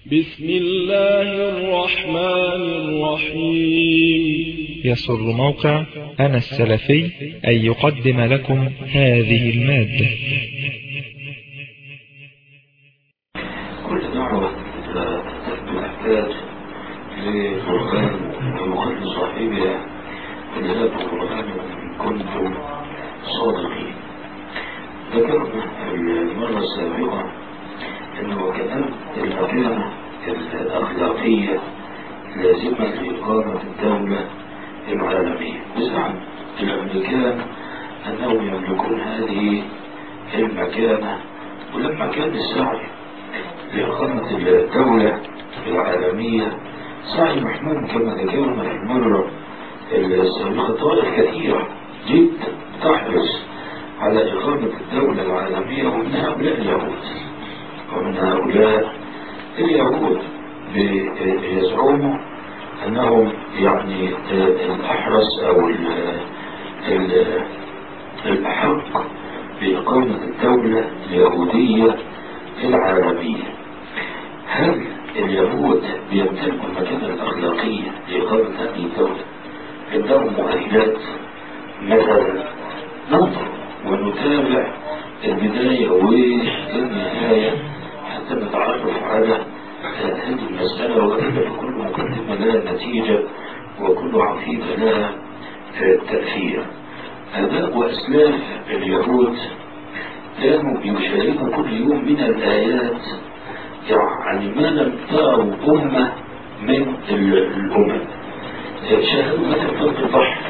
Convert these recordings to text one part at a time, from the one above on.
بسم الله الرحمن الرحيم يسر موقع أنا السلفي أن يقدم لكم هذه المادة كل دعوة تحتاج لقرآن ويخل صاحبها فلذات القرآن إن كنتم صادقين ذكرنا في المرة السابقة أنه كلام المكانة الأخلاقية لازمة لإقامة الدولة العالمية وزعم الأمريكان أنهم يملكون هذه المكانة ولما كان السعي لإقامة الدولة العالمية سعي محمود كما ذكرنا في المرة السابقة طوائف كثيرة جدا تحرص على إقامة الدولة العالمية ومن هؤلاء اليهود ومن هؤلاء اليهود يزعموا أنهم يعني الأحرص أو الأحق بإقامة الدولة اليهودية العالمية هل اليهود بيمتلكوا المكانة الأخلاقية لإقامة هذه الدولة عندهم مؤهلات مثلا ننظر ونتابع البداية والنهاية حتى نتعرف على هذه المسألة وإلا كل مقدمة لها نتيجة وكل عقيدة لها تأثير آباء وأسلاف اليهود كانوا يشاهدوا كل يوم من الآيات يعني ما لم تروا أمة من الأمم شاهدوا مثلا في البحر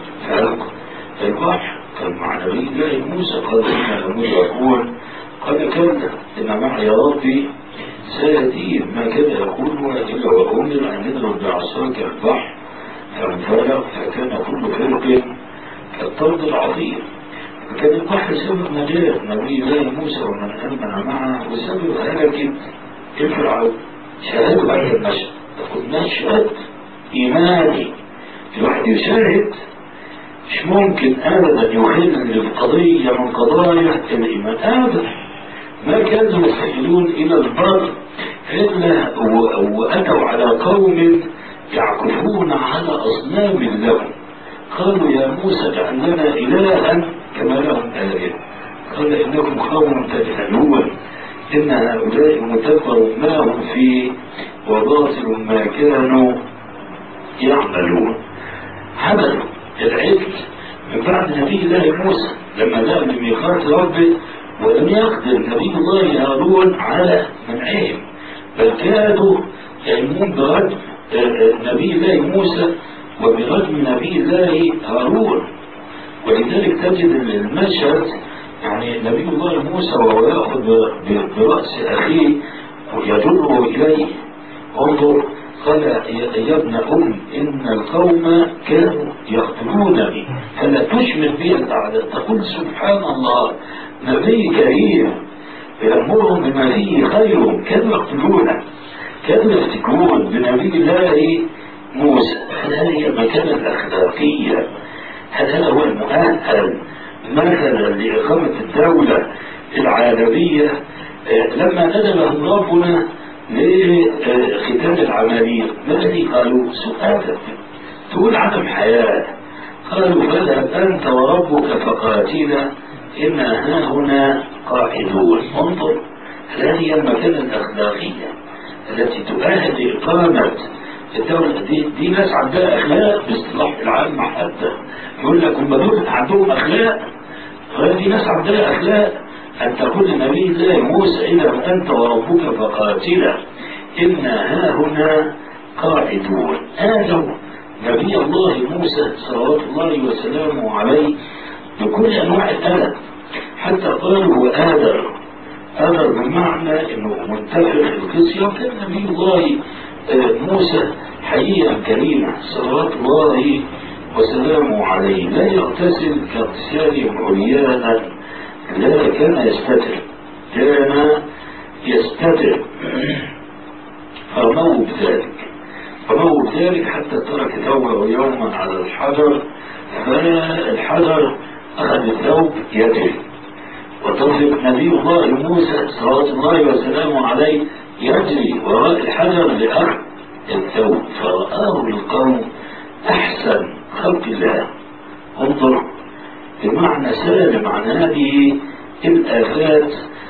البحر كان مع نبي الله موسى قال إن مدركون قال كلا إن معي ربي سيهدين ما كان يقول إلا وأمر أن نضرب بعصاك البحر فانفلق فكان كل فرق كالطرد العظيم فكان البحر سبب نجاة نبي الله موسى ومن آمن معه وسبب هلكة الفرعون شاهدوا هذا المشهد تقول مشهد إيماني الواحد يشاهد مش ممكن ابدا يخل بقضية من قضايا الايمان ابدا ما كانوا يستحيلون الى البر الا واتوا على قوم يعكفون على اصنام لهم قالوا يا موسى اجعل لنا الها كما لهم الهه قال انكم قوم تجهلون ان هؤلاء متبر ما هم فيه وباطل ما كانوا يعملون عملوا العجل من بعد نبي الله موسى لما ذهب لميقات ربه ولم يقدر نبي الله هارون على منعهم بل كادوا يهمون برجم نبي الله موسى وبرجم نبي الله هارون ولذلك تجد المشهد يعني نبي الله موسى وهو ياخذ براس اخيه ويجره اليه انظر قال يا ابن أم إن القوم كانوا يقتلونني فلا تشمل بي الأعداء تقول سبحان الله نبي كريم يأمرهم بما فيه خير كانوا يقتلونه كانوا يفتكرون بنبي الله موسى هل هذه المكانة الأخلاقية هل هذا هو المؤهل مثلا لإقامة الدولة العالمية لما ندبهم ربنا لختام العملية ما الذي قالوا سؤالا تقول عدم حياة قالوا فاذهب أنت وربك فقاتلا إنا ها هنا قاعدون انظر هذه المكانة الأخلاقية التي تؤهل لإقامة الدولة دي, دي ناس عندها أخلاق باصطلاح العام حتى يقول لك هم دول عندهم أخلاق هذه ناس عندها أخلاق أن تقول لنبي الله موسى إذا أنت وربك فقاتلا إنا ها هنا قاعدون آدم نبي الله موسى صلوات الله وسلامه عليه بكل أنواع الألم حتى قالوا هو آدم آدم بمعنى أنه منتفخ القصة وكان نبي الله موسى حييا كريما صلوات الله وسلامه عليه لا يغتسل كاغتسالهم عريانا لا كان يستتر كان يستتر فرموه بذلك فرموه بذلك حتى ترك ثوبه يوما على الحجر فالحجر أخذ الثوب يجري وتوفق نبي الله موسى صلوات الله وسلامه عليه يجري وراء الحجر لأخذ الثوب فرآه القوم أحسن خلق الله انظر بمعنى سالم عن هذه الآفات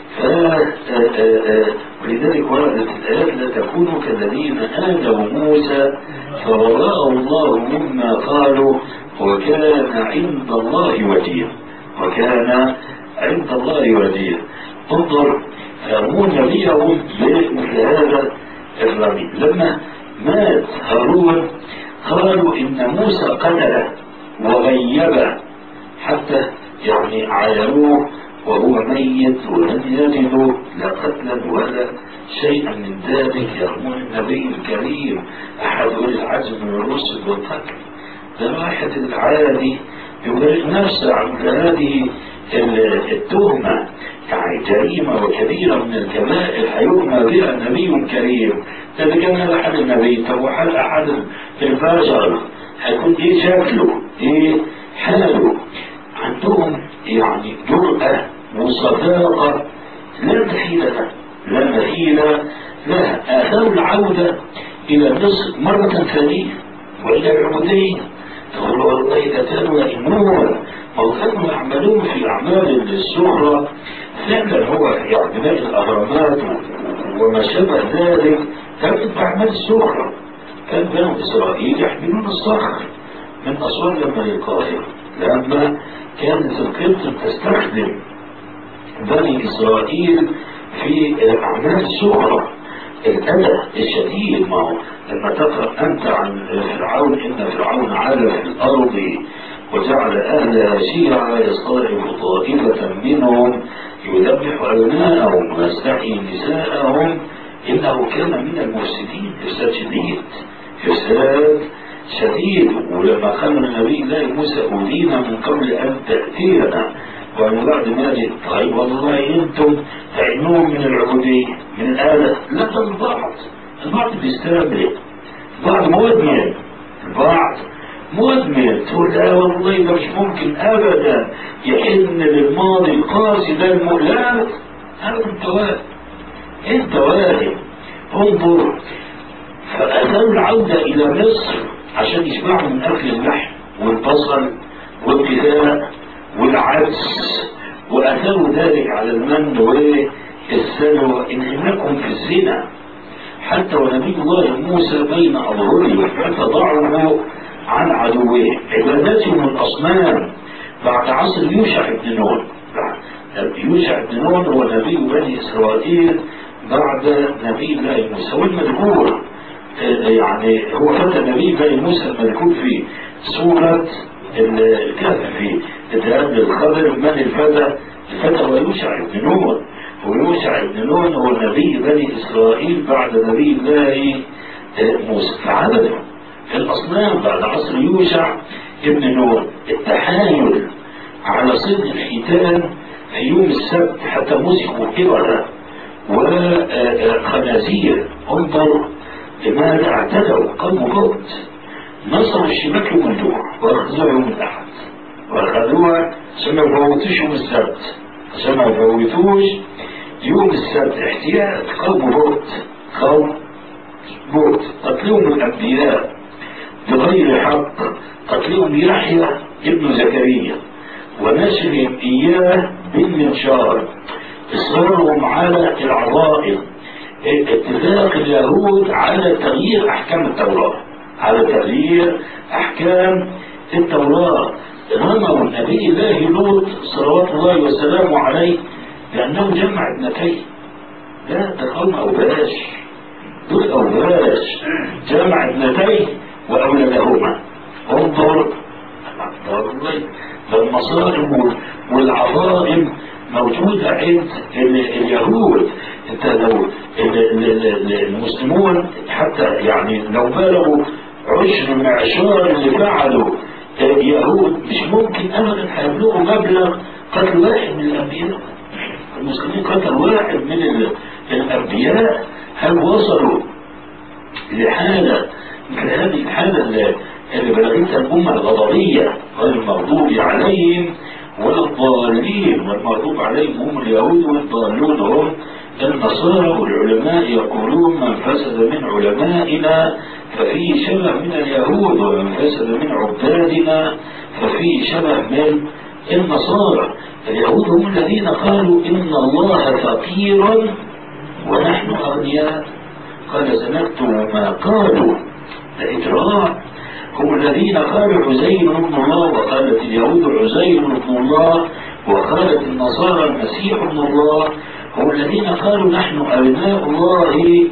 ولذلك وردت الآيات لا تكونوا كالذين آذوا موسى فوراءه الله مما قالوا وكان عند الله وجيها وكان عند الله وجيها انظر هارون نبيهم بمثل هذا الرمي لما مات هارون قالوا ان موسى قتله وغيبه حتى يعني عايروه وهو ميت ولم يجدوا لا قتلا ولا شيئا من ذلك يرمون النبي الكريم احد اولي العزم من الرسل والقتل ده واحد العادي يبرئ نفسه عن هذه التهمه يعني جريمة وكبيرة من الكبائر هيؤمى بها نبي كريم ده كان هذا حال النبي طب وحال أحد البشر هيكون إيه شكله؟ إيه حاله؟ عندهم يعني جرأة وصداقة لا مثيل لها لا مثيل لها آثار العودة إلى مصر مرة ثانية وإلى العبودية تقول والله إذا كانوا يئنون أو كانوا يعملون في أعمال السخرة فعلا هو يعني بناء الأهرامات وما شابه ذلك كانت أعمال السخرة كان بنو إسرائيل يحملون الصخر من أسوان لما للقاهرة لما كانت القبط تستخدم بني إسرائيل في أعمال السخرة الأذى الشديد ما هو لما تقرأ أنت عن فرعون إن فرعون عال في الأرض وجعل أهلها شيعا يستضعف طائفة منهم يذبح أبناءهم ويستحيي نساءهم إنه كان من المفسدين إفساد شديد إفساد شديد ولما قال النبي الله موسى أودينا من قبل أن تأتينا ومن بعد ما جئت طيب والله أنتم تعينون من العبودية من الآلة لا البعض البعض بيستمر البعض مدمن البعض مدمن تقول لا والله ده مش ممكن ابدا يحن للماضي القاسي ده المؤلات هذا انت واهم انت واهم انظر فأتوا العودة إلى مصر عشان يشبعوا من أكل اللحم والبصل والغذاء والعدس وأثروا ذلك على المن والسلوى إنهمكم في الزنا حتى ونبي الله موسى بين أظهرهم فتضعه عن عدوهم عبادتهم الأصنام بعد عصر يوشع بن نون يوشع بن نون هو نبي بني إسرائيل بعد نبي الله موسى والمذكور يعني هو فتى نبي بني موسى المذكور في سورة الكهف في الذهاب للخضر من الفتى الفتى هو يوشع بن نون ويوشع بن نون هو نبي بني إسرائيل بعد نبي الله موسى فعبدوا الأصنام بعد عصر يوشع ابن نون التحايل على صدق الحيتان في يوم السبت حتى مسكوا قردة وخنازير انظر لماذا اعتدوا قوم لوط نصروا الشباك يوم الجمعة واخذوها يوم الأحد واخذوها عشان ما يفوتوش يوم السبت عشان ما يفوتوش يوم السبت احتياط قوم لوط قوم لوط قتلهم الأنبياء بغير حق قتلهم يحيى ابن زكريا ونشرهم إياه بالمنشار إصرارهم على العظائم اتفاق اليهود على تغيير أحكام التوراة على تغيير أحكام التوراة رموا النبي الله لوط صلوات الله وسلامه عليه لأنه جمع ابنتيه لا ده قوم أوباش دول أوباش جمع ابنتيه وأولادهما انظر المصائب والعظائم موجودة عند اليهود انت لو المسلمون حتى يعني لو بلغوا عشر من عشار اللي فعلوا اليهود مش ممكن ابدا هيبلغوا مبلغ قتل واحد من الانبياء المسلمين قتل واحد من الانبياء هل وصلوا لحاله مثل هذه الحالة اللي, اللي بلغتها الأمة الغضبية غير المغضوب عليهم ولا الضالين والمغضوب عليهم هم اليهود والضالون هم النصارى والعلماء يقولون من فسد من علمائنا ففيه شبه من اليهود ومن فسد من عبادنا ففيه شبه من النصارى اليهود هم الذين قالوا إن الله فقير ونحن أغنياء قال سنكتب ما قالوا الإجراء هم الذين قالوا عزير ابن الله وقالت اليهود عزير ابن الله وقالت النصارى المسيح ابن الله هم الذين قالوا نحن أبناء الله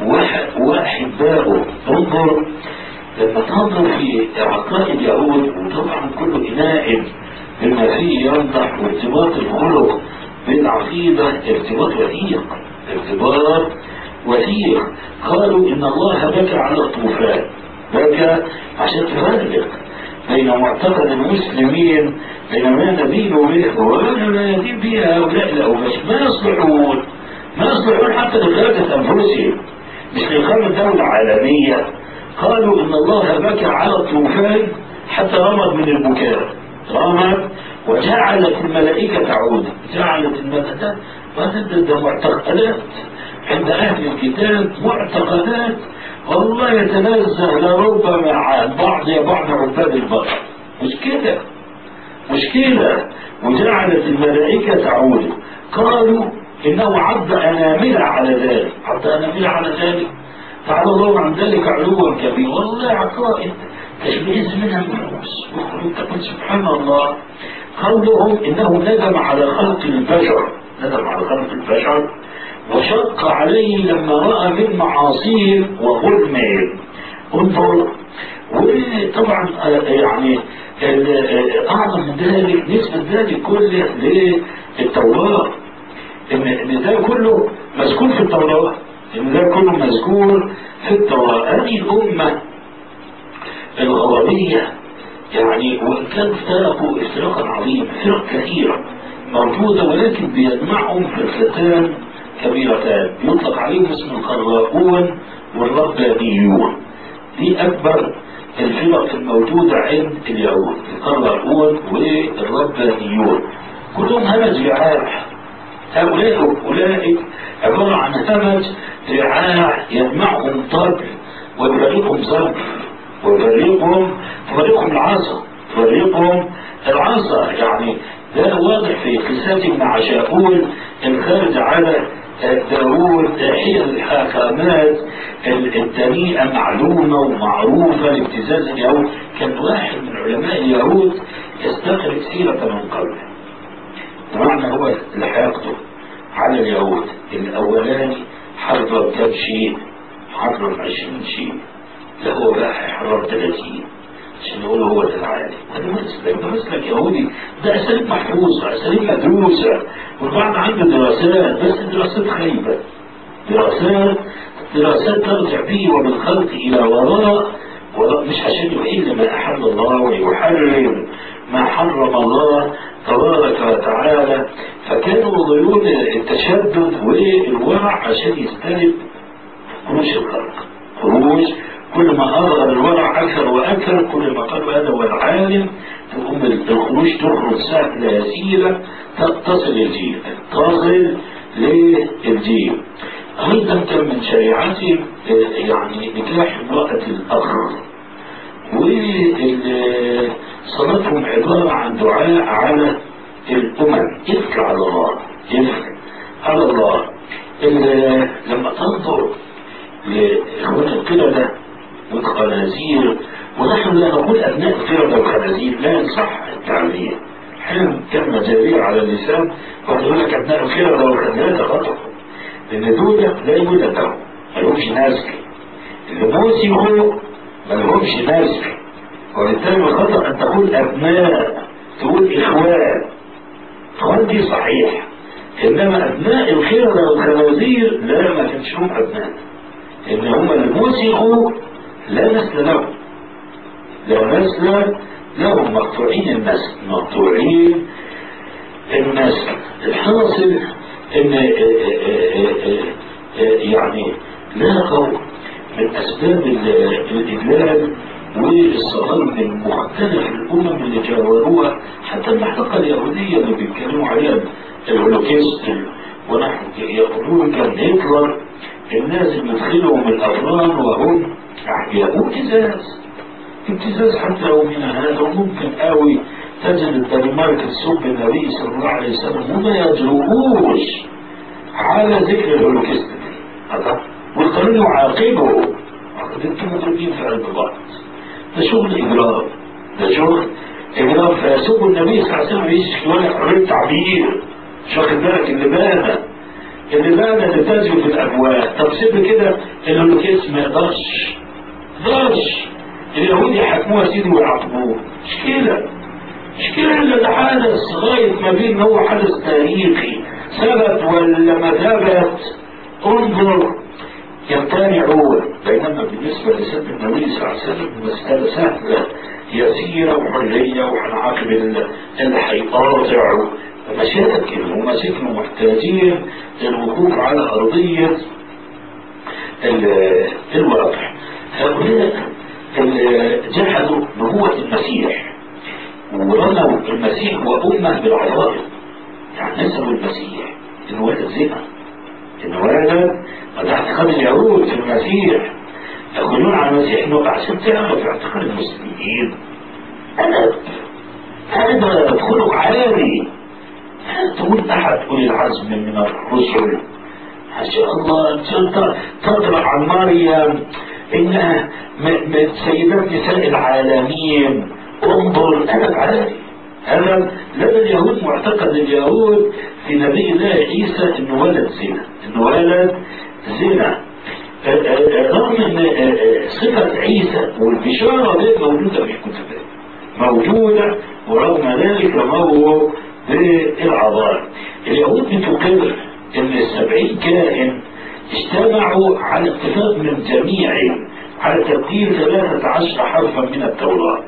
وأحباؤه انظر لما تنظر في عقائد اليهود وطبعا كل إناء بما فيه ينضح وارتباط الخلق بالعقيدة ارتباط وثيق ارتباط وثيق قالوا إن الله بكى على الطوفان بكى عشان تفرق بين معتقد المسلمين بين ما ندين به وبين ما يدين به هؤلاء الأوباش ما يصلحون ما يصلحون حتى لخلافة أنفسهم مش لإقامة دولة عالمية قالوا إن الله بكى على الطوفان حتى رمض من البكاء رمض وجعلت الملائكة تعود جعلت الملائكة وهذا معتقدات عند أهل الكتاب معتقدات والله يتنزه لربما عن بعض بعض عباد البشر مش كده مش كده وجعلت الملائكة تعود قالوا إنه عض أنامل على ذلك عض أنامل على ذلك تعالى الله عن ذلك علوا كبيرا والله عقائد تشبيه منها النفوس تقول سبحان الله قولهم إنه ندم على خلق البشر ندم على خلق البشر وشق عليه لما رأى من معاصيه وظلمه انظر وطبعا يعني أعظم من ذلك نسبة ذلك كله للتوراة إن ده كله مذكور في التوراة إن ده كله مذكور في التوراة هذه الأمة الغربية يعني وإن كانوا افترقوا افتراقا عظيما فرق كثيرة موجودة ولكن بيجمعهم فرقتان كبيرتان يطلق عليهم اسم الخراقون والربانيون دي أكبر الفرق الموجودة عند اليهود الخراقون والربانيون كلهم همج رعاع هؤلاء أولئك عبارة عن همج رعاع يجمعهم طبل ويفرقهم ظرف ويفرقهم تفرقهم العصا تفرقهم العصا يعني ده واضح في قصتهم مع شاؤول الخارج على داوود حين الحاكمات الدنيئة معلومة ومعروفة لابتزاز اليهود كان واحد من علماء اليهود يستخرج سيرة من قبل بمعنى هو اللي هيقدر على اليهود الأولاني حرر كم شيء حرر عشرين شيء ده هو بقى هيحرر 30 عشان يقولوا هو ده العالي هذا مسلك ده مسلك يهودي ده اساليب محفوظه اساليب مدروسه والبعض عنده دراسات بس الدراسات خايبه دراسات دراسات ترجع به وبالخلق الى وراء وراء مش عشان يحل ما احل الله ويحرم ما حرم الله تبارك وتعالى فكانوا ضيون التشدد والورع عشان يستلب خروج الخلق خروج كل ما أرغب الورع أكثر وأكثر كل ما قالوا هذا هو العالم تقوم الخروج تخرج سهلة يسيرة تصل الجيل تصل للجيل أيضا كان من شريعتهم يعني نكاح امرأة الأخ وصلاتهم عبارة عن دعاء على الأمم إفك على الله إفك على الله لما تنظر لإخوان القردة والخنازير ونحن لا نقول أبناء القردة والخنازير لا يصح التعبير أحيانا كلمة جارية على اللسان واحد يقول لك أبناء القردة والخنازير خطأ لأن دول لا يولد لهم ما لهمش ناسك اللي موسموا ما لهمش ناسك وبالتالي الخطأ أن تقول أبناء تقول إخوان إخوان دي صحيح إنما أبناء الخردة والخنازير لا ما كانش لهم أبناء إن هم الموسخوا لا نسل لهم لا نسل لهم مقطوعين النسل مقطوعين النسل الحاصل ان يعني لاقوا من اسباب الاجلال والصغار من مختلف الامم اللي جاوروها حتى المحطه اليهوديه اللي بيتكلموا عليها الهولوكيست ونحن يقولون كان هتلر الناس اللي يدخلهم الافران وهم احياء ابتزاز ابتزاز حتى يومنا هذا وممكن قوي تجد الدنمارك تسب النبي صلى الله عليه وسلم وما يجرؤوش على ذكر الهولوكيست هذا والقانون يعاقبه انتم مضربين في قلب بعض ده شغل اجرام ده شغل اجرام فيسب النبي صلى الله عليه وسلم يشكي ولا حريه تعبير مش واخد بالك اللي بان اللي بان اللي تجري في الابواب طب سيب كده الهولوكيست ما يقدرش يقدرش اليهود يحكموها سيدي ويعاقبوه مشكله مشكلة إن ده حدث غاية ما بين هو حدث تاريخي ثبت ولا ما ثبت انظر يمتنع هو بينما بالنسبة لسيدنا النبي صلى الله عليه وسلم مسألة سهلة يسيرة وحرية وهنعاقب اللي هيقاطع مشاكل ومشاكل محتاجين للوقوف على أرضية الواقع هؤلاء جحدوا نبوة المسيح ورموا المسيح وأمه بالعذاب يعني نسبوا المسيح إنه ولد زنا إنه ولد وده اعتقاد اليهود في المسيح يقولون على المسيح إنه عشان تعرف اعتقاد المسلمين أدب هذا خلق عالي تقول أحد أولي العزم من الرسل ما شاء الله أنت تطلع عن مريم إنها من سيدات نساء العالمين انظر أدب عالي هذا لدى اليهود معتقد اليهود في نبي الله عيسى انه ولد زنا انه ولد زنا رغم ان صفة عيسى والبشارة دي موجودة في الكتب موجودة ورغم ذلك رموه بالعذاب اليهود بتقر ان السبعين كائن اجتمعوا على اتفاق من جميعهم على تبديل ثلاثة عشر حرفا من التوراة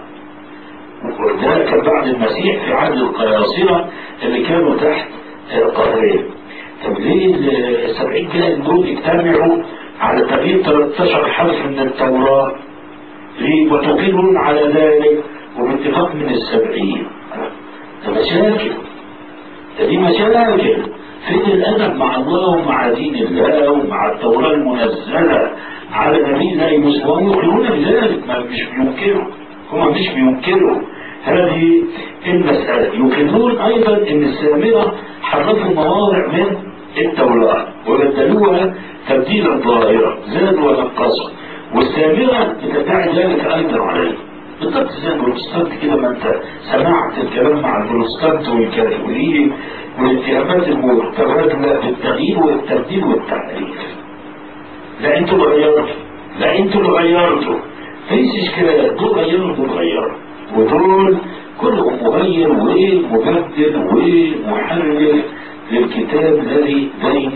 وده كان بعد المسيح في عهد القياصرة اللي كانوا تحت قهرين طب ليه السبعين كائن دول اجتمعوا على تغيير 13 حرف من التوراة ليه وتقرون على ذلك وباتفاق من السبعين ده مشاكل ده دي مشاكل فين الأدب مع الله ومع دين الله ومع التوراة المنزلة على نبي الله موسى وهم يقولون بذلك ما مش بينكروا هم مش بينكروا هذه المسألة يقرون أيضا أن السامرة حرفوا مواضع من التوراة وبدلوها تبديلا ظاهرا زادوا ونقصوا والسامرة بتدعي ذلك أيضا عليه بالضبط زي البروتستانت كده ما انت سمعت الكلام مع البروتستانت والكاثوليك والاتهامات المتبادلة بالتغيير والتبديل والتحريف لا انتوا اللي غيرتوا لا انتوا اللي غيرتوا مفيش اشكالات دول غيروا دول غيروا ودول كلهم مغير ومبدل ومحرف للكتاب الذي بين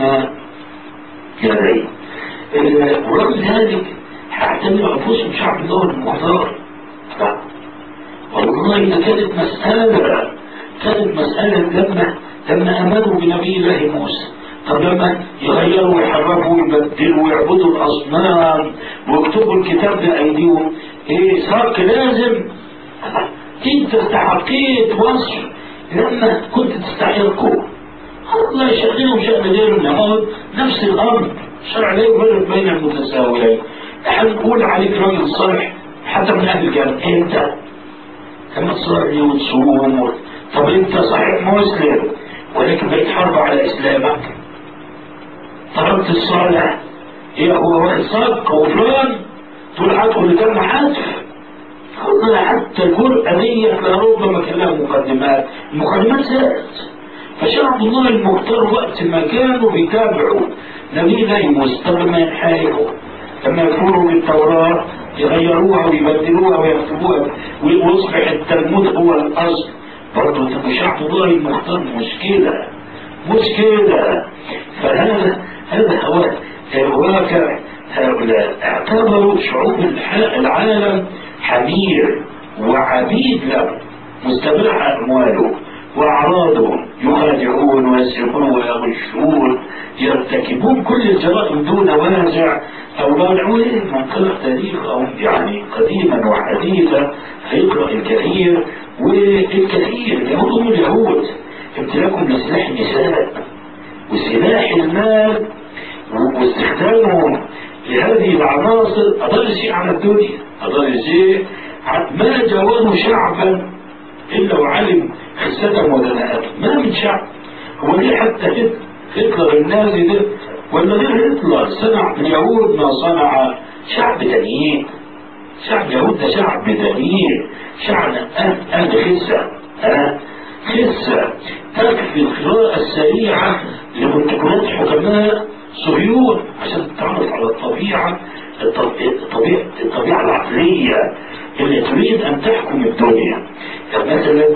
يديه ورغم ذلك هيعتبر انفسهم شعب الله المختار لا والله ده كانت مسألة كانت مسألة لما لما آمنوا بنبي الله موسى طب لما يغيروا ويحرفوا ويبدلوا ويعبدوا الأصنام ويكتبوا الكتاب بأيديهم إيه صار لازم انت استحقيت وصف لما كنت تستحقه الله يشغلهم شأن غير النهار نفس الأمر شرع لا يفرق بين المتساويين احنا نقول عليك راجل صالح حتى من أهل الجنة انت لما تصلي وتصوم طب انت صحيح مسلم ولكن بقيت حرب على اسلامك تركت الصالح ايه هو واحد صدق وفلان تقول هدخل لجنة حذف والله حتى الجرأة ديت لربما كان لها مقدمات المقدمات زادت فشعب الله المختار وقت ما كانوا بيتابعوا نبي الله موسى طب لما ينحرفوا لما يكفروا بالتوراة يغيروها ويبدلوها ويكتبوها ويصبح التلمود هو الأصل برضه تبقى شعب الله المختار مشكلة مشكلة فهذا هذا هو الواقع هؤلاء اعتبروا شعوب العالم حمير وعبيد له مستباح أمواله وأعراضهم يخادعون ويسرقون ويغشون يرتكبون كل الجرائم دون وازع أو رادع من قرأ تاريخ أو يعني قديما وحديثا هيقرأ الكثير والكثير اليهود هم اليهود امتلاكهم لسلاح النساء وسلاح المال واستخدامه لهذه العناصر أضل شيء على الدنيا أضل شيء ما جاوزوا شعبا إلا وعلم خستهم ودناءتهم ما من شعب هو ليه حتى هتلر النازي ده ولا غير هتلر صنع اليهود ما صنع شعب دنيء شعب اليهود ده شعب دنيء شعب أهل أهل خسة أه خسة تكفي القراءة السريعة لمنتجات حكماء صهيون عشان تتعرف على الطبيعة الطبيعة, الطبيعة العقلية اللي تريد أن تحكم الدنيا يعني مثلا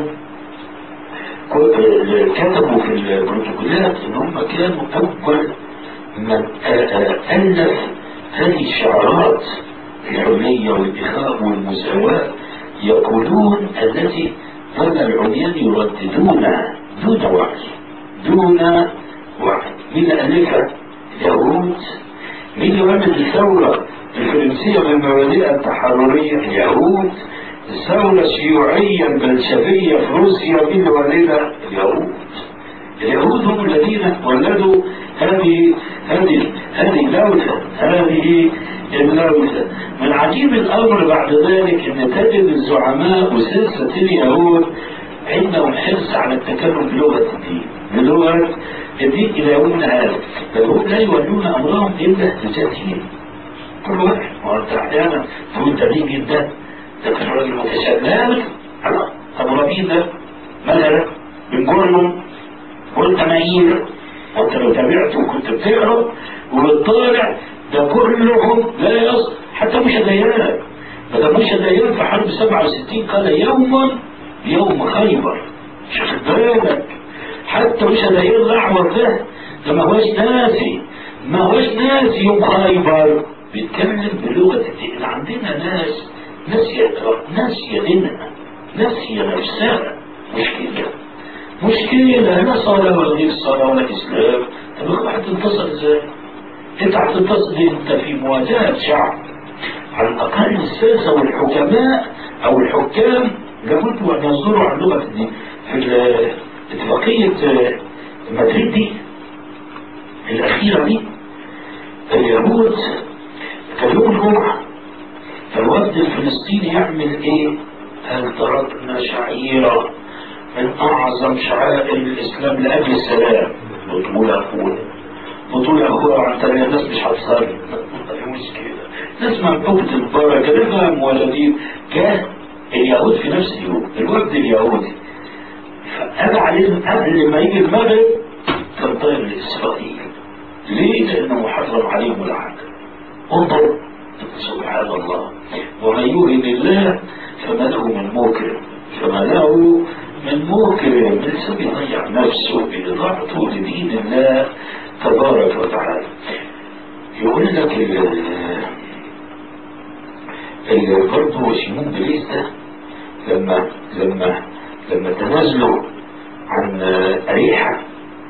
كتبوا في البروتوكولات ان هم كانوا اول من الف هذه الشعارات العلمية والاخاء والمساواة يقولون التي ظل العميان يرددونها دون وعي دون وعي مين الفها؟ اليهود مين اللي عمل الثورة الفرنسية بالمبادئ التحررية اليهود الثورة الشيوعية البلشفية في روسيا مين اللي ولدها؟ اليهود اليهود هم الذين ولدوا هذه هذه هذه اللوثة هذه اللوثة من عجيب الأمر بعد ذلك أن تجد الزعماء وسلسلة اليهود عندهم حرص على التكلم بلغة الدين بلغة الدين إلى يومنا هذا فاليهود لا يولون أمرهم إلا لجاتهم كل واحد وأنت أحيانا تقول أنت مين جدا لكن الراجل متشابه على أبو ربيع ده مثلا بنقول والتماييل وانت لو تابعته كنت بتقرا وبتطالع ده كلهم لا يصل حتى مش ديان ده مش ديان في حرب 67 قال يوما يوم خيبر شوف بالك حتى مش ديان الاعور ده ده ما هوش ناسي ما هوش ناسي يوم خيبر بيتكلم بلغه الدين عندنا ناس ناسيه ناسيه دينها ناسيه نفسها مشكله مشكلة لا صلاة ولا غير صلاة ولا إسلام طب هتنتصر إزاي؟ أنت هتنتصر أنت في مواجهة شعب على الأقل الساسة والحكماء أو الحكام لابد أن ينظروا على اللغة دي في اتفاقية مدريد دي الأخيرة دي اليهود كان يوم الجمعة فالوفد الفلسطيني يعمل إيه؟ هل تركنا شعيرة من أعظم شعائر الإسلام لأجل السلام بطولة أخوة بطولة أخوة عن طريق الناس مش هتصلي مش كده ناس منبوبة البركة نفهم مولدين كان اليهود في نفس اليوم الوفد اليهودي فقال عليهم قبل ما يجي المغرب كان طاير لإسرائيل ليه؟ لأنه محرم عليهم العهد انظر سبحان الله ومن يهن الله فما له من مكرم فما له من مكرم لسه بيضيع نفسه بإضاعته لدين الله تبارك وتعالى يقول لك ال برضه شيمون بليس ده لما لما لما تنازلوا عن أريحة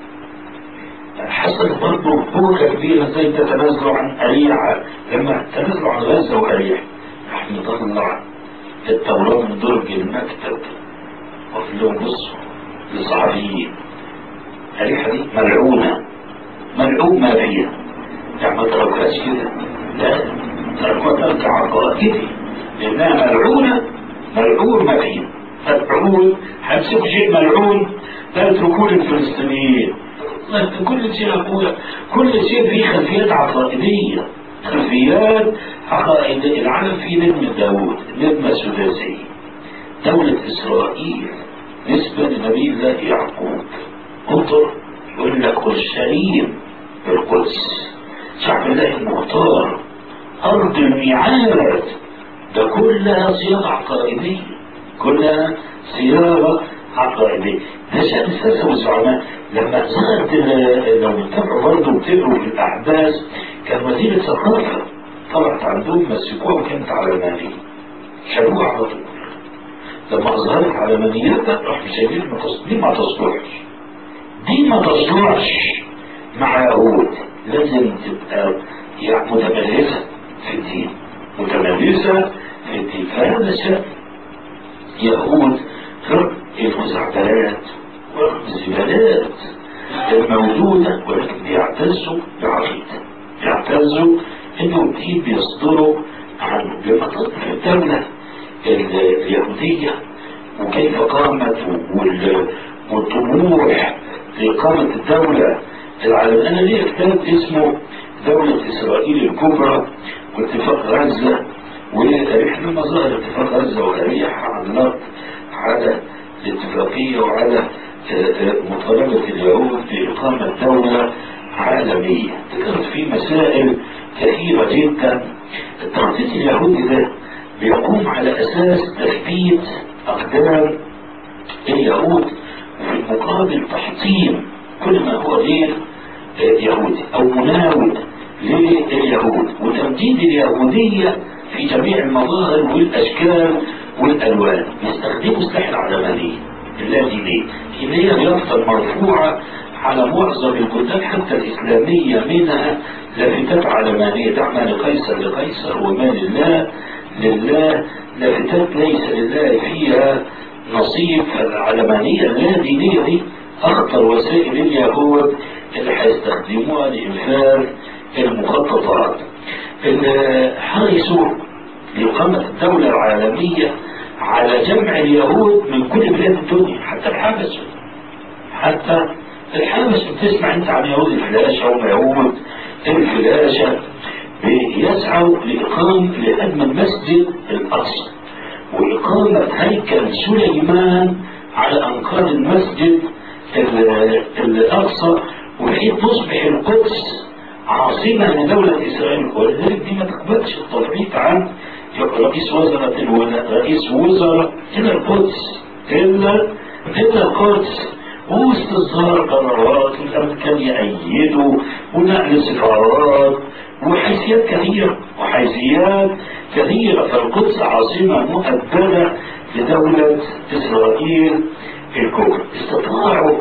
حصل برضه بوكة كبيرة زي تتنازلوا عن أريحة لما تنازلوا عن غزة وأريحة راح نطلع التوراة من درج المكتب وفي لهم بصوا للصحابيين أريحة دي ملعونة ملعون ما فيها يعني ما تركهاش كده لا تركها ترك عقائدي لأنها ملعونة ملعون ما فيها ملعون هتسيب شيء ملعون لا يتركوه للفلسطينيين كل شيء أقول كل شيء فيه خلفيات عقائدية خلفيات عقائدية العالم فيه نجمة داوود نجمة سداسية دولة إسرائيل نسبة لنبي الله يعقوب انظر يقول لك اورشليم القدس شعب الله المختار أرض الميعاد ده كلها صياغة عقائدية كلها صياغة عقائدية ده شأن الساسة والزعماء لما ظهرت لو بتتابعوا برضه وبتقروا في الأحداث كان وزير الثقافة طلعت عندهم مسكوها وكانت علمانية شالوها على طول لما أظهرت علمانيتها راح مسجلين ما دي ما تصلحش دي ما تصلحش مع يهود لازم تبقى يعني متميزة في الدين متميزة في الدين فهذا شأن يهود رب المزعبلات والزبالات الموجودة يصدروا عنه لما تصدر الدولة اليهودية وكيف قامت وال- والطموح لإقامة الدولة العالمية أنا لي كتاب اسمه دولة إسرائيل الكبرى واتفاق غزة وإحنا مظاهر اتفاق غزة وأريح علقت على الاتفاقية وعلى آه، آه، مطالبة اليهود بإقامة دولة عالمية ذكرت في مسائل كثيرة جدا التخطيط اليهودي ده بيقوم على أساس تثبيت أقدام اليهود في المقابل تحطيم كل ما هو غير آه، يهودي أو مناوئ لليهود وتمديد اليهودية في جميع المظاهر والأشكال والألوان يستخدموا سلاح العلمانية اللادينية اللي هي اليافطة المرفوعة على معظم الكتاب حتى الإسلامية منها لافتات علمانية دعنا لقيصر لقيصر وما لله لله لافتات ليس لله فيها نصيب فالعلمانية اللادينية دي أخطر وسائل اليهود اللي هيستخدموها لإنفاذ المخططات اللي حرصوا لإقامة الدولة العالمية على جمع اليهود من كل بلاد الدنيا حتى الحبس حتى الحبس بتسمع انت عن يهود الفلاشة ويهود الفلاشة يسعوا لإقامة لهدم المسجد الأقصى وإقامة هيكل سليمان على أنقاض المسجد ال- الأقصى وحين تصبح القدس عاصمة لدولة إسرائيل ولذلك دي ما تقبلش التفريط عن رئيس وزراء الولاء رئيس وزراء إلى القدس إلا إلا القدس واستصدار قرارات والأمريكان يأيدوا ونقل سفارات وحيثيات كثيرة وحيثيات كثيرة فالقدس عاصمة مؤبدة لدولة إسرائيل الكبرى استطاعوا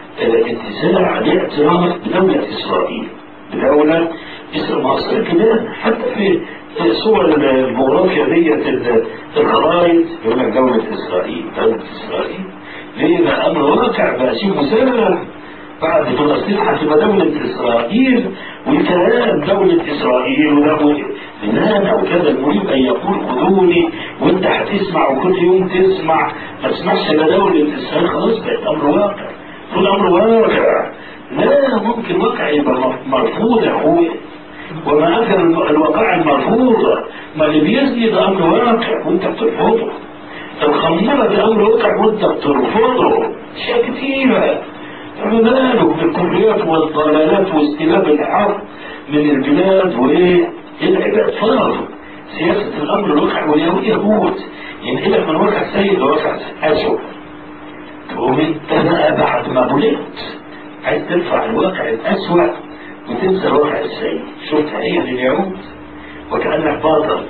الانتزاع الاعتراف بدولة إسرائيل بدولة اسم مصر كده حتى في في صور الجغرافيا ديت الخرائط يقول لك دولة إسرائيل دولة إسرائيل ليه بقى أمر واقع بقى شيء مسلم بعد فلسطين هتبقى دولة إسرائيل وكلام دولة إسرائيل ودولة لنا وكذا المريد أن يقول خذوني وأنت هتسمع وكل يوم تسمع ما تسمعش إلا دولة إسرائيل خلاص بقت أمر واقع تقول أمر واقع لا ممكن واقع يبقى مرفوض يا أخويا وما أكثر الوقائع المرفوضة ما اللي بيزني ده أمر واقع وأنت بترفضه الخميرة ده أمر واقع وأنت بترفضه أشياء كتيرة فما بالك بالكليات والضلالات واستلاب الحق من البلاد وإيه العباد فرض سياسة الأمر الواقع واليهود يهود ينقلك من واقع سيء لواقع أسوأ تقوم أنت بقى بعد ما بلغت عايز ترفع الواقع الأسوأ وتنسى الواقع السيء شفت هي لليهود وكأنك باطل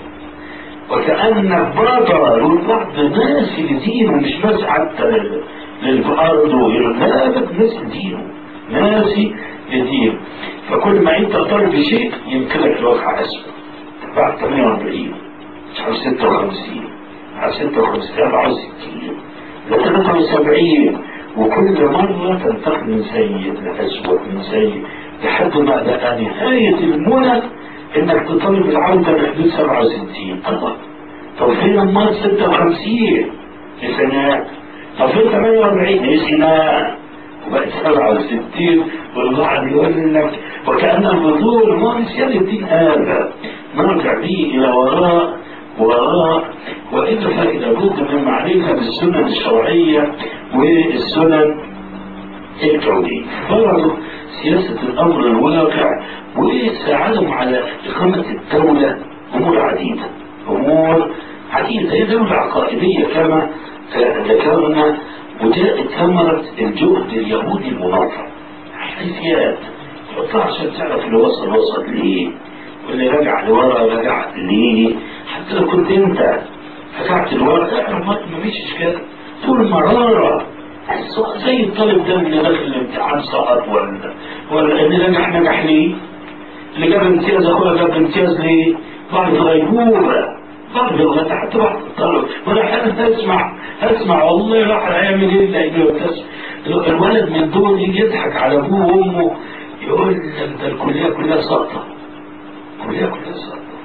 وكأنك باطل والبعض ناس لدينه مش بس حتى لل- للأرض وغيره لا بد ناس لدينه ناسي لدينه فكل ما انت طالب بشيء يمكنك الواقع أسوأ بعد 48 على 56 على 56 على 60 ل 73 وكل مرة تنتقل من سيء لأسوأ من سيء لحد ما بقى نهاية المنى انك تطالب العودة لحدود 67 الله طب فين المال 56 لسنة طب فين 48 لسنة وبقت 67 والبعض يقول لك وكأن الفضول ما نسيان الدين هذا نرجع به إلى وراء وراء وإلا فإذا بد من معرفة بالسنن الشرعية والسنن الكونية برضو سياسة الأمر الواقع وساعدهم على إقامة الدولة أمور عديدة أمور عديدة هي دولة عقائدية كما ذكرنا وجاءت ثمرة الجهد اليهودي المنظم حيثيات حطها عشان تعرف اللي وصل وصل ليه واللي رجع لورا رجع ليه حتى لو كنت انت رجعت لورا اعرف ما فيش اشكال طول مرارة زي الطالب ده اللي داخل الامتحان سقط ولا ولا اللي نجح نجح ليه اللي جاب امتياز اخويا جاب امتياز ليه بعد غيبوبة بعد الغد حتى بعد الطلب وانا احيانا اسمع اسمع والله الواحد هيعمل ايه لانه الولد من دول يجي يضحك على ابوه وامه يقول لك ده الكليه كلها سقطه الكليه كلها سقطه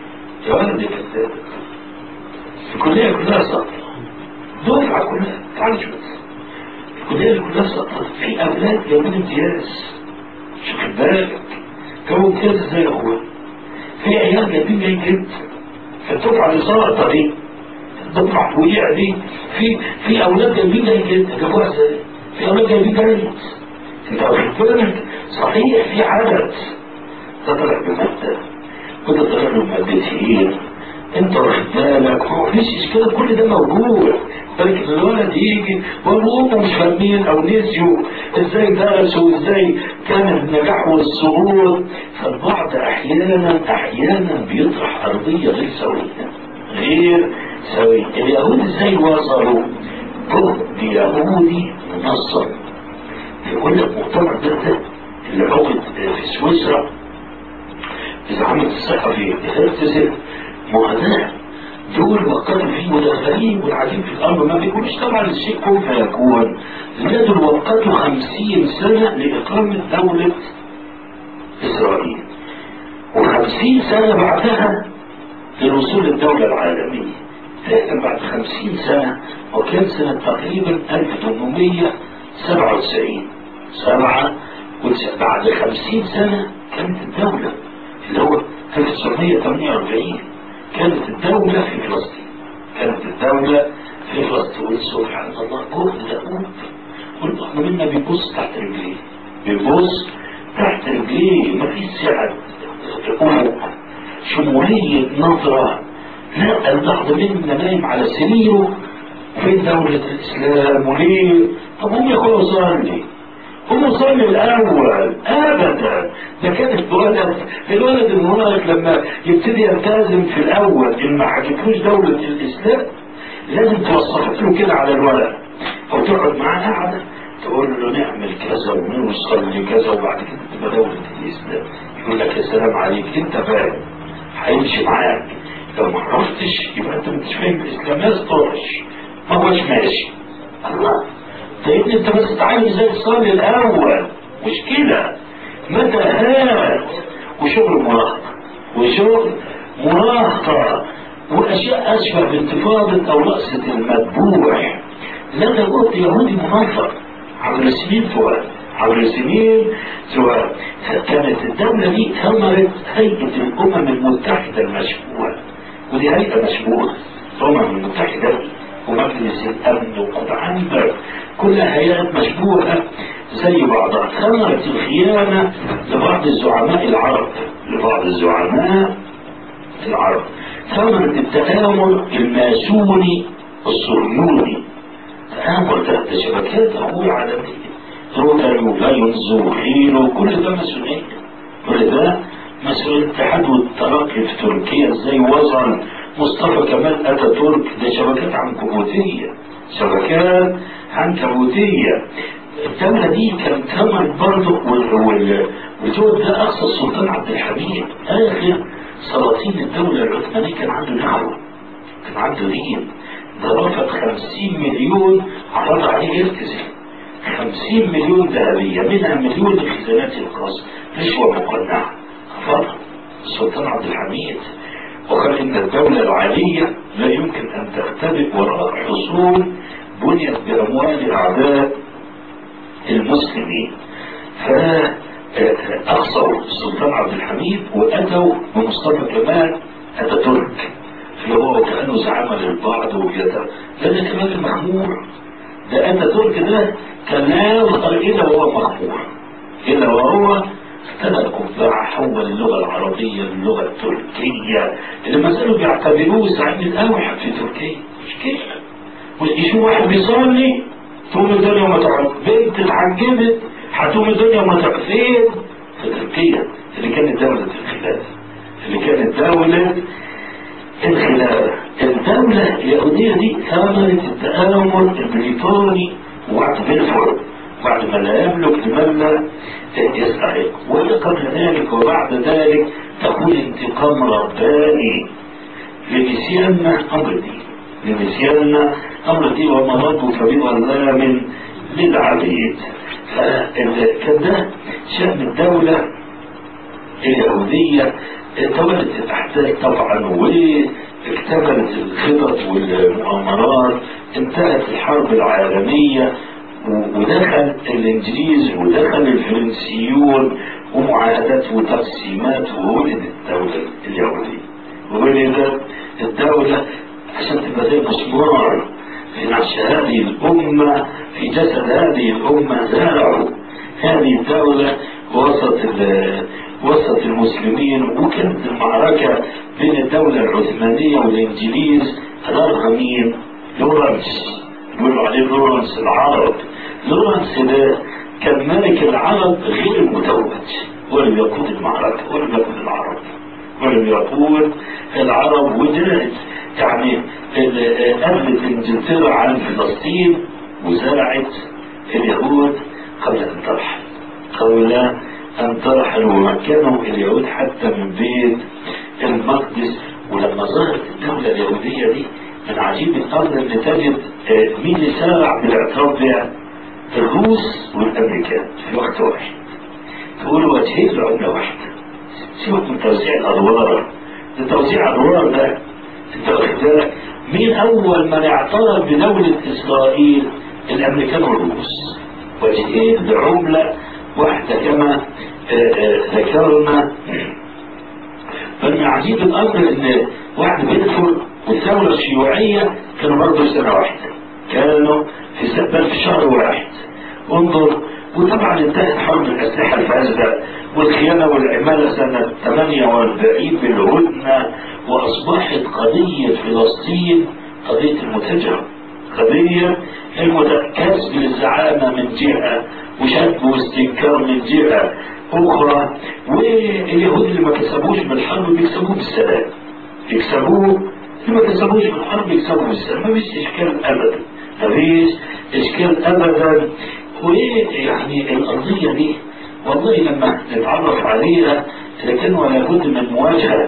يا ولد يا كذاب الكلية كلها سقط دفعة كلها تعالى شوف الكلية كلها سقطت في أولاد جايبين امتياز شوف بالك جابوا امتياز ازاي يا اخويا في عيال جايبين جاي جد فالدفعة اللي سقطت دي الدفعة وقع دي في في أولاد جايبين جاي جد جابوها ازاي؟ في أولاد جايبين جاي انت واخد بالك صحيح في عدد ده طلع بمادة وده طلع له مادتين انت واخد بالك هو مفيش اشكال كل ده موجود لكن الولد يجي وامه مش فاهمين او نسيوا ازاي درسوا وازاي كان النجاح والسرور فالبعض احيانا احيانا بيطرح ارضيه غير سويه غير سويه اليهود ازاي وصلوا جهد يهودي منظم يقول لك مؤتمر ده اللي عقد في سويسرا إذا عملت الصحفي هرتزل معاناة دول وقتوا فيه مدخلين والعادين في الأمر ما بيقولوش طبعا الشيء كون فيكون لا دول وقتوا خمسين سنة لإقامة دولة إسرائيل وخمسين سنة بعدها للوصول للدولة العالمية لكن بعد خمسين سنة وكان سنة تقريبا 1897 سبعة بعد خمسين سنة كانت الدولة اللي هو 1948 كانت الدولة في فلسطين كانت الدولة في فلسطين سبحان الله جهد دؤوب والبعض منا بيبص تحت رجليه بيبص تحت رجليه مفيش سعة أفق شمولية نظرة لا البعض منا نايم على سريره فين دولة الإسلام وليه طب هم يقولوا صلي هم صلي الأول أبدا ده كان الولد الولد المراهق لما يبتدي يلتزم في الأول إن ما حكيتلوش دولة الإسلام لازم توصفت له كده على الولد أو تقعد معاه قاعدة تقول له نعمل كذا ونوصل لكذا وبعد كده تبقى دولة الإسلام يقول لك يا سلام عليك أنت فاهم هيمشي معاك لو ما عرفتش يبقى أنت مش فاهم الإسلام ما يسطرش ما هوش ماشي الله طيب انت بس تعالي ازاي تصلي الاول مشكلة متاهات وشغل مراهقة وشغل مراهقة واشياء اشبه بانتفاضة او رأسة المذبوح لا ده جهد يهودي منظر عبر السنين فؤاد عبر السنين سواء كانت الدولة دي ثمرت هيئة الأمم المتحدة المشبوهة ودي هيئة مشبوهة الأمم المتحدة ومجلس الأمن وقد عندك كلها هيئات مشبوهة زي بعضها ثمرت الخيانة لبعض الزعماء العرب لبعض الزعماء العرب ثمرت التآمر الماسوني الصهيوني تآمر ده ده شبكات أخويا عالمية روتري ولايونز وخيرو كل ده مسؤولية كل ده مسؤولية الاتحاد والترقي في تركيا ازاي وصل مصطفى كمال اتاتورك ده شبكات عنكبوتية شبكات عنكبوتية الدولة دي كانت ثمرت برضه والجهد ده أقصى السلطان عبد الحميد آخر سلاطين الدولة العثمانية كان عنده نعوة كان عنده دين ده رفض 50 مليون عرض عليه يلتزم 50 مليون ذهبية منها مليون لخزانات القصر رشوة مقنعة رفض السلطان عبد الحميد وقال إن الدولة العالية لا يمكن أن تختبئ وراء حصول بنيت بأموال أعداء المسلمين فأقصوا السلطان عبد الحميد وأتوا بمصطفى كمال أتاتورك اللي هو كأنه زعم للبعض وكذا ده كمان المخمور ده أتاتورك ده كان لا يظهر إلا وهو مخمور إلا وهو ابتدى الكفار حول اللغة العربية للغة التركية اللي ما زالوا بيعتبروه زعيم الأوحد في تركيا مش كده ويشوف واحد بيصلي تقوم الدنيا وما تقعد بنت اتحجبت هتقوم الدنيا وما تقعد فين؟ في تركيا اللي كانت دولة الخلافة اللي كانت دولة الخلافة الدولة اليهودية دي ثمرت التآمر البريطاني وبعد بلفور بعد ما لا يملك لمن لا يستحق وقبل ذلك وبعد ذلك تقول انتقام رباني لنسيان امر الدين لنسيان امر الدين وما ربك بظلام للعبيد فكان ده شأن الدولة اليهودية تولت الأحداث طبعا واكتملت الخطط والمؤامرات انتهت الحرب العالمية ودخل الإنجليز ودخل الفرنسيون ومعاهدات وتقسيمات وولدت الدولة اليهودية ولدت الدولة عشان تبقى زي مسمار في نعش هذه الأمة في جسد هذه الأمة زرعوا هذه الدولة وسط وسط المسلمين وكانت المعركة بين الدولة العثمانية والإنجليز أدارها مين؟ لورنس يقولوا عليه لورنس العرب لورنس ده كان ملك العرب غير المتوج ولم يقود المعركة ولم يقود العرب ولم يقود العرب وجاءت يعني أهلت إنجلترا عن فلسطين وزرعت اليهود قبل أن ترحل قبل أن ترحل ومكنوا اليهود حتى من بيت المقدس ولما ظهرت الدولة اليهودية دي من عجيب الأمر أن تجد مين اللي سارع بالاعتراف بها؟ الروس والأمريكان في وقت واحد تقول وجهين لعملة واحدة سيبك من توزيع الأدوار ده توزيع الأدوار ده أنت واخد بالك مين أول من اعترف بدولة إسرائيل؟ الأمريكان والروس وجهين لعملة واحدة كما ذكرنا فمن عجيب الأمر أن واحد بيدخل والثورة الشيوعية كانوا برضه سنة واحدة كانوا في بل في شهر واحد انظر وطبعا انتهت حرب الأسلحة الفاسدة والخيانة والعمالة سنة 48 بالهدنة وأصبحت قضية فلسطين قضية المتجر قضية كسب الزعامة من جهة وشد واستنكار من جهة أخرى واليهود اللي ما كسبوش بالحرب بيكسبوه بالسلام يكسبوه اللي ما كسبوش بالحرب يكسبوه بالسلام ما فيش إشكال أبدا ما فيش إشكال أبدا وإيه يعني القضية دي والله لما نتعرف عليها لكن ولا بد من مواجهة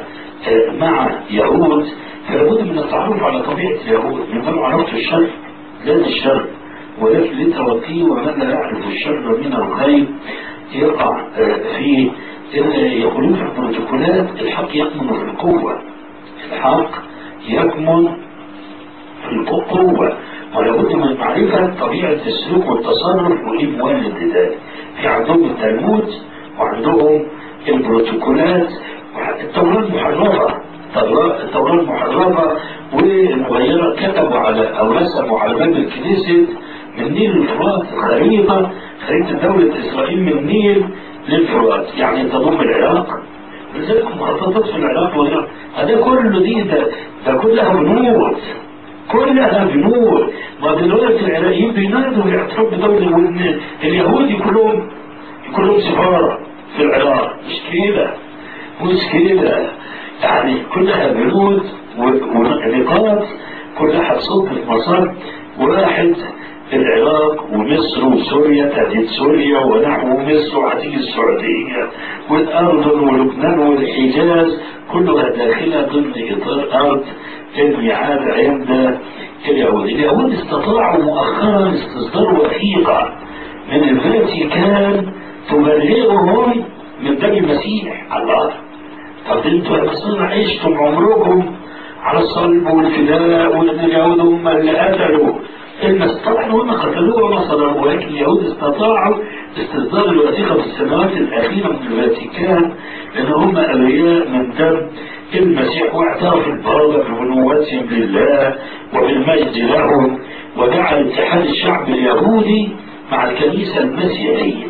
مع يهود فلابد من التعرف على طبيعة اليهود من عرفت الشر لا الشر ولكن لتوقيه ومن لا يعرف الشر من الخير يقع في يقولون في البروتوكولات الحق يكمن في القوة الحق يكمن في القوة ولابد من معرفة طبيعة السلوك والتصرف وإيه مولد ذلك في عندهم التلمود وعندهم البروتوكولات التوراة المحرفة التوراة المحرفة والمغيرة كتبوا على أو رسموا على باب الكنيسة من نيل الفرات خريطة خريطة دولة إسرائيل من النيل للفرات يعني تضم العراق لذلك مخططات في العراق والعراق هذا كله دي ده, ده كلها بنود كلها بنود ما دلوقتي العراقيين بينادوا بالاعتراف بدولة وإن اليهود كلهم كلهم سفارة في العراق مش كده مش كده يعني كلها بنود ونقاط كلها هتصب في مسار واحد العراق ومصر وسوريا تهديد سوريا ونحو مصر وهتيجي السعودية والأردن ولبنان والحجاز كلها داخلة ضمن إطار أرض الميعاد عند اليهود اليهود استطاعوا مؤخرا استصدار وثيقة من الفاتيكان تبرئهم من دم المسيح الله طب انتوا يا مصر عشتم عمركم على الصلب والفداء وان اليهود هم اللي قتلوا الناس طبعا هم قتلوه وما صدروا ولكن اليهود استطاعوا استصدار الوثيقه في السنوات الاخيره من الفاتيكان لان هم اولياء من دم المسيح واعترف البابا ببنوتهم لله وبالمجد لهم وجعل اتحاد الشعب اليهودي مع الكنيسه المسيحيه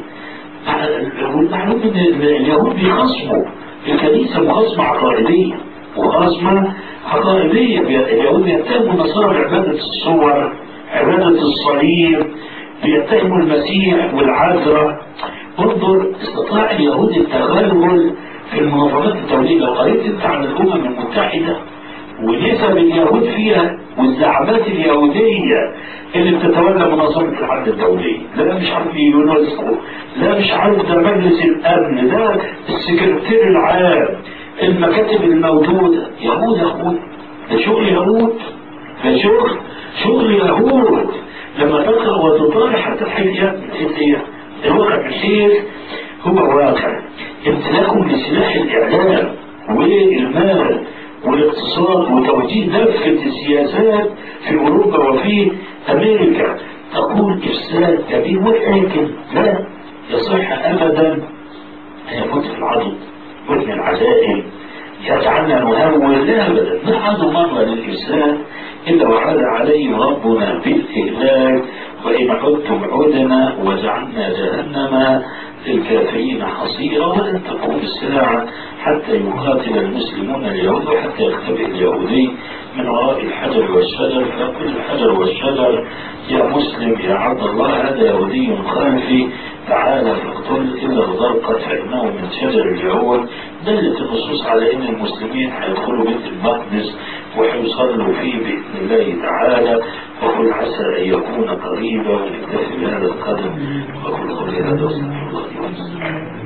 والمعلوم ان اليهود بيخصموا الكنيسه مخاصمه عقائديه مخاصمه عقائديه اليهود بيتهموا النصارى بعباده الصور عباده الصليب بيتهموا المسيح والعذراء انظر استطاع اليهود التغلغل في المنظمات الدوليه لو قريت انت عن الامم المتحده ونسب اليهود فيها والزعامات اليهودية اللي بتتولى منظمة العدل الدولية لا مش عارف يونسكو لا مش عارف ده مجلس الأمن ده السكرتير العام المكاتب الموجودة يهود يا أخوي ده شغل يهود ده شغل شغل يهود لما تقرأ وتطالع حتى الحيثيات الحيثية الواقع من حيث هو واقع امتلاكهم لسلاح الإعلام والمال والاقتصاد وتوجيه دفة السياسات في أوروبا وفي أمريكا تقول إفساد كبير ولكن لا يصح أبدا أن يكون في العضد وابن العزائم يجعلنا نهول لا أبدا ما عاد مرة للإفساد إلا وعد عليه ربنا بالإهلاك وإن عدتم عدنا وجعلنا جهنم للكافرين حصيرا ولن تقوم الساعة حتى يقاتل المسلمون اليهود وحتى يختبئ اليهودي من وراء الحجر والشجر فيقول الحجر والشجر يا مسلم يا عبد الله هذا يهودي خلفي تعالى فاقتل إلا الغرقة فإنه من شجر اليهود دلت النصوص على أن المسلمين هيدخلوا بيت المقدس ويصلوا فيه بإذن الله تعالى وقل عسى أن يكون قريبا ونكتفي بهذا القدر وقل قولي هذا واستغفر الله لي ولكم.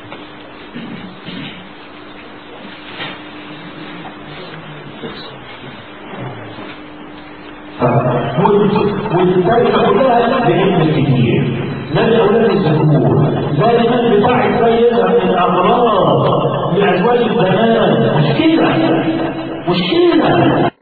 والدائرة كلها بعلم الكثير من أولاد الذكور دائما بتاع السيدة من الأمراض لأزواج البنات مشكلة مشكلة